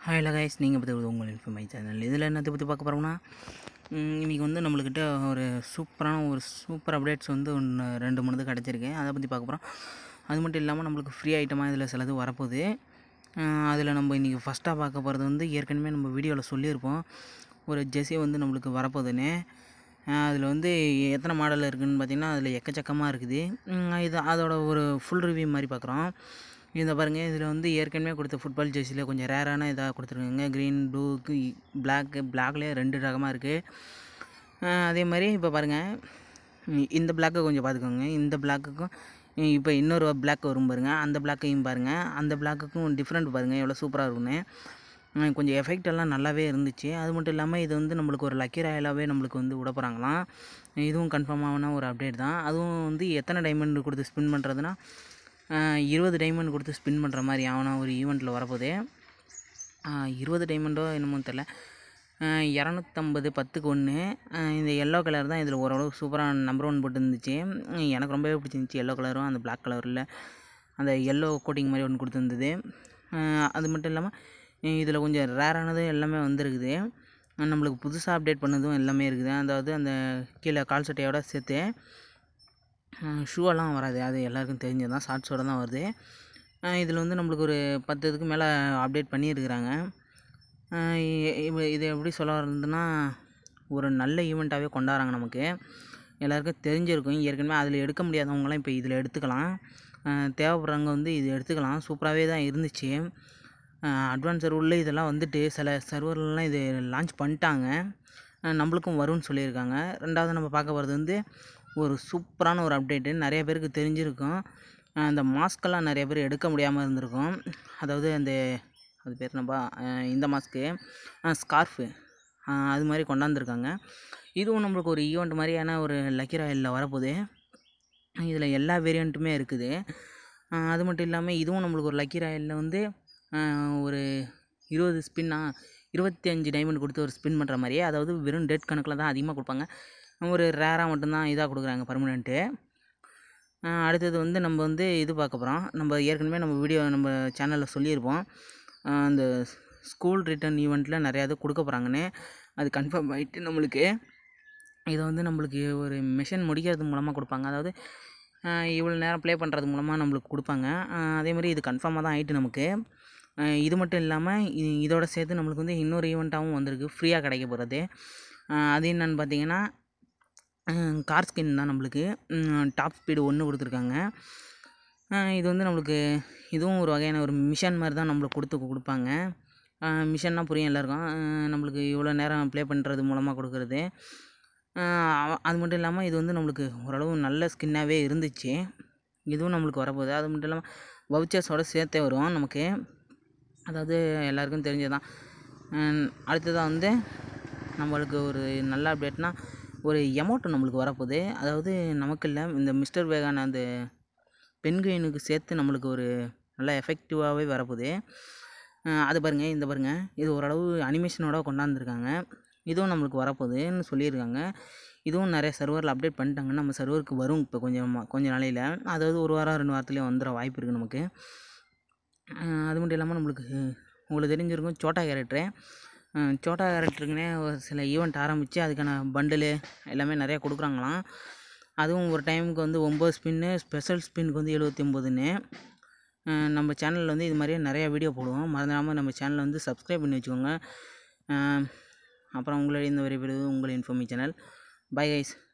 hi guys நீங்கள் பற்றி உங்கள் இன்ஃபர்மை சேனல் இதில் என்னத்தை பற்றி பார்க்க போகிறோம்னா இன்றைக்கி வந்து நம்மளுக்கிட்ட ஒரு சூப்பரான ஒரு சூப்பர் அப்டேட்ஸ் வந்து ஒன்று ரெண்டு மூணு கிடச்சிருக்கு அதை பற்றி பார்க்க போகிறோம் அது மட்டும் இல்லாமல் நம்மளுக்கு ஃப்ரீ ஐட்டமாக இதில் சிலது வரப்போகுது அதில் நம்ம இன்றைக்கி ஃபஸ்ட்டாக பார்க்க போகிறது வந்து ஏற்கனவே நம்ம வீடியோவில் சொல்லியிருப்போம் ஒரு ஜெர்சி வந்து நம்மளுக்கு வரப்போகுதுன்னு அதில் வந்து எத்தனை மாடல் இருக்குதுன்னு பார்த்திங்கன்னா அதில் எக்கச்சக்கமாக இருக்குது உம், இது அதோட ஒரு ஃபுல் ரிவ்யூ மாதிரி பார்க்குறோம் இந்த பாருங்கள் இதில் வந்து ஏற்கனவே கொடுத்த ஃபுட்பால் ஜெர்சியில் கொஞ்சம் ரேரான இதாக கொடுத்துருக்காங்க க்ரீன் ப்ளூ பிளாக் பிளாக்லேயே ரெண்டு ரகமாக இருக்குது அதே மாதிரி இப்போ பாருங்கள் இந்த பிளாக்கை கொஞ்சம் பார்த்துக்கோங்க இந்த பிளாக்குக்கும் இப்போ இன்னொரு பிளாக் வரும் பாருங்கள் அந்த பிளாக்கையும் பாருங்கள் அந்த பிளாக்குக்கும் டிஃப்ரெண்ட் பாருங்கள் எவ்வளோ சூப்பராக இருக்குன்னு உம், கொஞ்சம் எஃபெக்ட் எல்லாம் நல்லாவே இருந்துச்சு அது மட்டும் இல்லாமல் இது வந்து நம்மளுக்கு ஒரு லக்கி ராயலாகவே நம்மளுக்கு வந்து விட போகிறாங்களாம் இதுவும் கன்ஃபார்மான ஒரு அப்டேட் தான் அதுவும் வந்து எத்தனை டைமண்ட் கொடுத்து ஸ்பின் பண்ணுறதுனா இருபது டைமண்ட் கொடுத்து ஸ்பின் பண்ணுற மாதிரி ஆவனா ஒரு ஈவெண்ட்டில் வரப்போகுது இருபது டைமண்டோ என்னமோ தெரில இரநூத்தம்பது பத்துக்கு ஒன்று இந்த எல்லோ கலர் தான் இதில் ஓரளவு சூப்பராக நம்பர் ஒன் போட்டு இருந்துச்சு உம், எனக்கு ரொம்பவே பிடிச்சிருந்துச்சி எல்லோ கலரும் அந்த பிளாக் கலரில் அந்த எல்லோ கோட்டிங் மாதிரி ஒன்று கொடுத்துருந்தது அஹ், அது மட்டும் இல்லாமல் இதில் கொஞ்சம் ரேரானது எல்லாமே வந்திருக்குது அஹ், நம்மளுக்கு புதுசாக அப்டேட் பண்ணதும் எல்லாமே இருக்குது அதாவது அந்த கீழே கால் சட்டையோட சேர்த்து ஷூவெல்லாம் வராது அது எல்லாருக்கும் தெரிஞ்சது தான் ஷார்ட்ஸோடு தான் வருது இதில் வந்து நம்மளுக்கு ஒரு பத்து இதுக்கு மேலே அப்டேட் பண்ணியிருக்கிறாங்க அஹ் இ- இவ- இது எப்படி சொல்ல வரதுன்னா ஒரு நல்ல ஈவெண்ட்டாகவே கொண்டாடுறாங்க நமக்கு எல்லாருக்கும் தெரிஞ்சிருக்கும் ஏற்கனவே அதில் எடுக்க முடியாதவங்களாம் இப்போ இதில் எடுத்துக்கலாம் அஹ் தேவைப்படுறவங்க வந்து இது எடுத்துக்கலாம் சூப்பராகவே தான் இருந்துச்சு அட்வான்ஸ் சர்வரில் இதெல்லாம் வந்துட்டு சில சர்வர்லாம் இது லான்ச் பண்ணிட்டாங்க அஹ் நம்மளுக்கும் வரும்னு சொல்லியிருக்காங்க ரெண்டாவது நம்ம பார்க்க போகிறது வந்து ஒரு சூப்பரான ஒரு அப்டேட்டு நிறைய பேருக்கு தெரிஞ்சிருக்கும் அஹ் அந்த மாஸ்க்கெல்லாம் நிறைய பேர் எடுக்க முடியாமல் இருந்திருக்கும் அதாவது அந்த அது பேர் என்னப்பா அஹ் இந்த மாஸ்க்கு ஸ்கார்ஃபு அது மாதிரி கொண்டாந்துருக்காங்க இதுவும் நம்மளுக்கு ஒரு ஈவெண்ட் மாதிரியான ஒரு லக்கி ராயலில் வரப்போகுது இதில் எல்லா வேரியண்ட்டுமே இருக்குது அஹ் அது மட்டும் இல்லாமல் இதுவும் நம்மளுக்கு ஒரு லக்கி ராயலில் வந்து அஹ் ஒரு இருபது ஸ்பின்னா இருபத்தி அஞ்சு டைமண்ட் கொடுத்து ஒரு ஸ்பின் பண்ணுற மாதிரியே அதாவது வெறும் டேட் கணக்கில் தான் அதிகமாக கொடுப்பாங்க ஒரு ரேராக மட்டும்தான் இதாக கொடுக்குறாங்க பர்மனெண்ட்டு அடுத்தது வந்து நம்ம வந்து இது பார்க்க போகிறோம் நம்ம ஏற்கனவே நம்ம வீடியோ நம்ம சேனலில் சொல்லியிருப்போம் அஹ் அந்த ஸ்கூல் ரிட்டர்ன் ஈவெண்ட்டில் நிறையா இது கொடுக்க போகிறாங்கன்னு அது கன்ஃபார்ம் ஆகிட்டு நம்மளுக்கு இதை வந்து நம்மளுக்கு ஒரு மிஷன் முடிக்கிறது மூலமாக கொடுப்பாங்க அதாவது இவ்வளோ நேரம் ப்ளே பண்ணுறது மூலமாக நம்மளுக்கு கொடுப்பாங்க அஹ் அதே மாதிரி இது கன்ஃபார்மாக தான் ஆகிட்டு நமக்கு அஹ் இது மட்டும் இல்லாமல் இதோட சேர்த்து நம்மளுக்கு வந்து இன்னொரு ஈவெண்ட்டாகவும் வந்திருக்கு ஃப்ரீயாக கிடைக்க போகிறது அது என்னன்னு பார்த்தீங்கன்னா கார் ஸ்கின் தான் நம்மளுக்கு டாப் ஸ்பீடு ஒன்று கொடுத்துருக்காங்க அஹ் இது வந்து நம்மளுக்கு இதுவும் ஒரு வகையான ஒரு மிஷன் மாதிரி தான் நம்மளுக்கு கொடுத்து கொடுப்பாங்க மிஷன்னா புரியும் எல்லாருக்கும் அஹ் நம்மளுக்கு இவ்வளோ நேரம் ப்ளே பண்ணுறது மூலமாக கொடுக்குறது அஹ் அவ- அது மட்டும் இல்லாமல் இது வந்து நம்மளுக்கு ஓரளவு நல்ல ஸ்கின்னாகவே இருந்துச்சு இதுவும் நம்மளுக்கு வரப்போகுது அது மட்டும் இல்லாமல் வவுச்சர்ஸோடு சேர்த்தே வரும் நமக்கு அதாவது எல்லாருக்கும் தெரிஞ்சதுதான் அஹ் அடுத்ததாக வந்து நம்மளுக்கு ஒரு நல்ல அப்டேட்னா ஒரு எமௌண்ட் நம்மளுக்கு வரப்போகுது அதாவது நமக்கு இல்லை இந்த மிஸ்டர் வேகான அந்த பெண்குயினுக்கு சேர்த்து நம்மளுக்கு ஒரு நல்ல எஃபெக்டிவாகவே வரப்போகுது அஹ் அது பாருங்கள் இந்த பாருங்கள் இது ஓரளவு அனிமேஷனோட கொண்டாந்துருக்காங்க இதுவும் நம்மளுக்கு வரப்போகுதுன்னு சொல்லியிருக்காங்க இதுவும் நிறைய சர்வரில் அப்டேட் பண்ணிட்டாங்க நம்ம சர்வருக்கு வரும் இப்போ கொஞ்சம் கொஞ்ச நாளையில் அதாவது ஒரு வாரம் ரெண்டு வாரத்துலேயே வந்துட வாய்ப்பு இருக்குது நமக்கு அஹ் அது மட்டும் இல்லாமல் நம்மளுக்கு உங்களுக்கு தெரிஞ்சிருக்கும் சோட்டா கேரக்டரு சோட்டா கேரக்டருக்குனே ஒரு சில ஈவெண்ட் ஆரம்பித்து அதுக்கான பண்டிலு எல்லாமே நிறையா கொடுக்குறாங்களாம் அதுவும் ஒரு டைமுக்கு வந்து ஒம்பது ஸ்பின்னு ஸ்பெஷல் ஸ்பின்னுக்கு வந்து எழுபத்தி ஒம்போதுன்னு நம்ம சேனலில் வந்து இது மாதிரியே நிறையா வீடியோ போடுவோம் மறந்துடாமல் நம்ம சேனலை வந்து சப்ஸ்கிரைப் பண்ணி வச்சுக்கோங்க அஹ் அப்புறம் உங்களுடைய இந்த ஒரு வீடியோ உங்கள் இன்ஃபர்மே சேனல் பை கைஸ்